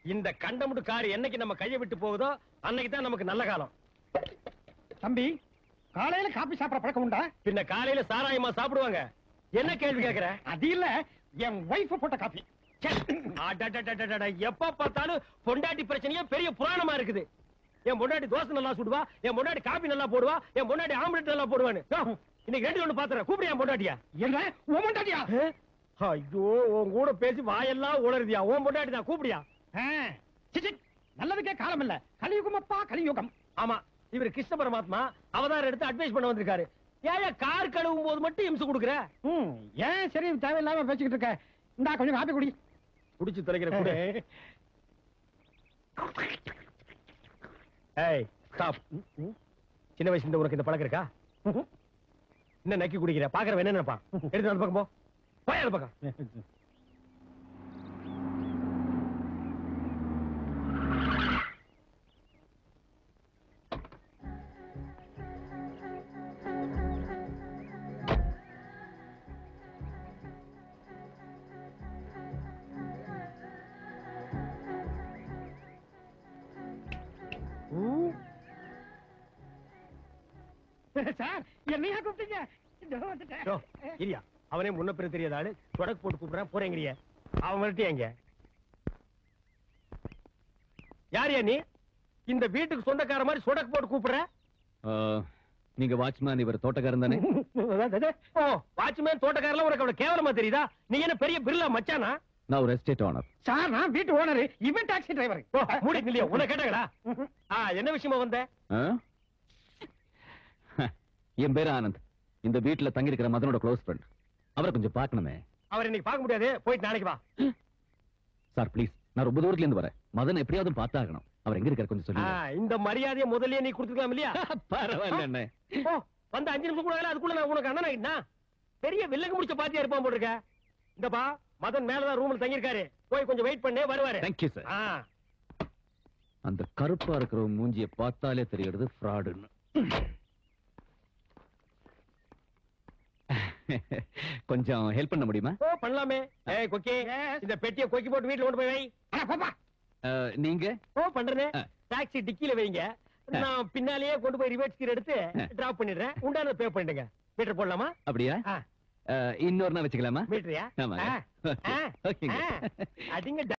இந்த கண்டமுடு கார் என்னைக்கு நம்ம கையை விட்டு போகுதோ அன்னைக்கு தான் நமக்கு நல்ல காலம் தம்பி காலையில காபி சாப்பிட பழக்கம் உண்டா பின்ன காலையில சாராயமா சாப்பிடுவாங்க என்ன கேள்வி கேக்குற அது இல்ல என் ஒய்ஃப் போட்ட காபி ச்சே, அடடடடடட, எப்ப பார்த்தாலும் பொண்டாட்டி பிரச்சனையே பெரிய புராணமா இருக்குது என் பொண்டாட்டி தோசை நல்லா சுடுவா என் பொண்டாட்டி காபி நல்லா போடுவா என் பொண்டாட்டி ஆம்லெட் நல்லா போடுவான்னு யோ, இன்னைக்கு ரெண்டு ஒண்ணு பாத்துறேன் கூப்பிடு என் பொண்டாட்டியா என்ன ஓமண்டாடியா ஏ? ஐயோ உன் கூட பேசி வாயெல்லாம் உளருதியா உன் பொண்டாட்டி தான் கூப்பிடியா நல்லதுக்கே காலம் இல்ல கலியுகம் அப்பா கலியுகம் ஆமா இவர் கிருஷ்ண பரமாத்மா அவதாரம் எடுத்து அட்வைஸ் பண்ண வந்திருக்காரு ஏன் கார் கழுவும் போது மட்டும் இம்சு கொடுக்குற ம், ஏன் சரி தேவையில்லாம பேசிக்கிட்டு இருக்க இந்தா கொஞ்சம் காப்பி குடி குடிச்சு தொலைக்கிற கூட ஏய் ஸ்டாப் சின்ன வயசுல இருந்து உனக்கு இந்த பழக்கம் இருக்கா என்ன நக்கி குடிக்கிற பாக்குறவன் என்ன நினைப்பான் எடுத்து அந்த பக்கம் போ போய் அந்த பக்கம் சார் என்னையா கூப்பிட்டீங்க இதோ வந்துட்டேன். யோ, இரியா அவனே முன்ன பிற தெரியாத ஆளு தொடக்கு போட்டு கூப்பிடுறான் போறேங்கிறிய அவன் வரட்டி எங்க யாரியா நீ இந்த வீட்டுக்கு சொந்தக்கார மாதிரி சொடக்கு போட்டு கூப்பிடுற ஆ, நீங்க வாட்ச்மேன் இவர் தோட்டக்காரன் தானே ஓ வாட்ச்மேன் தோட்டக்காரலாம் உனக்கு அவ்வளவு கேவலமா தெரியுதா நீ என்ன பெரிய பிர்லா மச்சானா நான் ஒரு எஸ்டேட் ஓனர் சார் நான் வீட்டு ஓனர் இவன் டாக்ஸி டிரைவர் ஓ, மூடி இல்லையா உன்னை கேட்டாங்களா ஆ என்ன விஷயமா வந்த என் பேரு ஆனந்த் இந்த வீட்டுல தங்கி இருக்கிற மதனோட க்ளோஸ் ஃப்ரெண்ட் அவரை கொஞ்சம் பார்க்கணுமே அவர் இன்னைக்கு பார்க்க முடியாது போயிட்டு நாளைக்கு வா சார் ப்ளீஸ் நான் ரொம்ப தூரத்துல இருந்து வரேன் மதன் எப்படியாவது பார்த்தாகணும் அவர் எங்க இருக்காரு கொஞ்சம் ஆ, சொல்லுங்க இந்த மரியாதையை முதல்லயே நீ கொடுத்துக்கலாம் இல்லையா பரவாயில்ல அண்ணே ஓ வந்து அஞ்சு நிமிஷம் கூட ஆகல, அதுக்குள்ள நான் உனக்கு அண்ணன் ஆயிட்டா பெரிய வில்லங்க முடிச்ச பாத்தியா இருப்பான் போட்டிருக்க இந்தப்பா மதன் மேலதான் ரூம்ல தங்கியிருக்காரு போய் கொஞ்சம் வெயிட் பண்ணு வருவாரு தேங்க்யூ சார் ஆ, அந்த கருப்பா இருக்கிற மூஞ்சிய பார்த்தாலே தெரியுது ஃப்ராடுன்னு கொஞ்சம் ஹெல்ப் பண்ண முடியுமா ஓ பண்ணலாமே ஏய் கொக்கி Yes. இந்த பெட்டியை கொக்கி போட்டு வீட்டுல கொண்டு போய் வை அட பாப்பா அஹ், நீங்க ஓ பண்றேனே ஆ. டாக்ஸி டிக்கில வைங்க நான் பின்னாலேயே கொண்டு போய் ரிவர்ஸ் கீர் எடுத்து ஆ. டிராப் பண்ணிடுறேன் உண்டான பே பண்ணிடுங்க மீட்டர் போடலாமா அப்படியா ஆ, அஹ், இன்னொரு நாள் வச்சுக்கலாமா மீட்டரியா ஆமாங்க. ஆ, ஆ, ஓகேங்க. ஆ. அடிங்க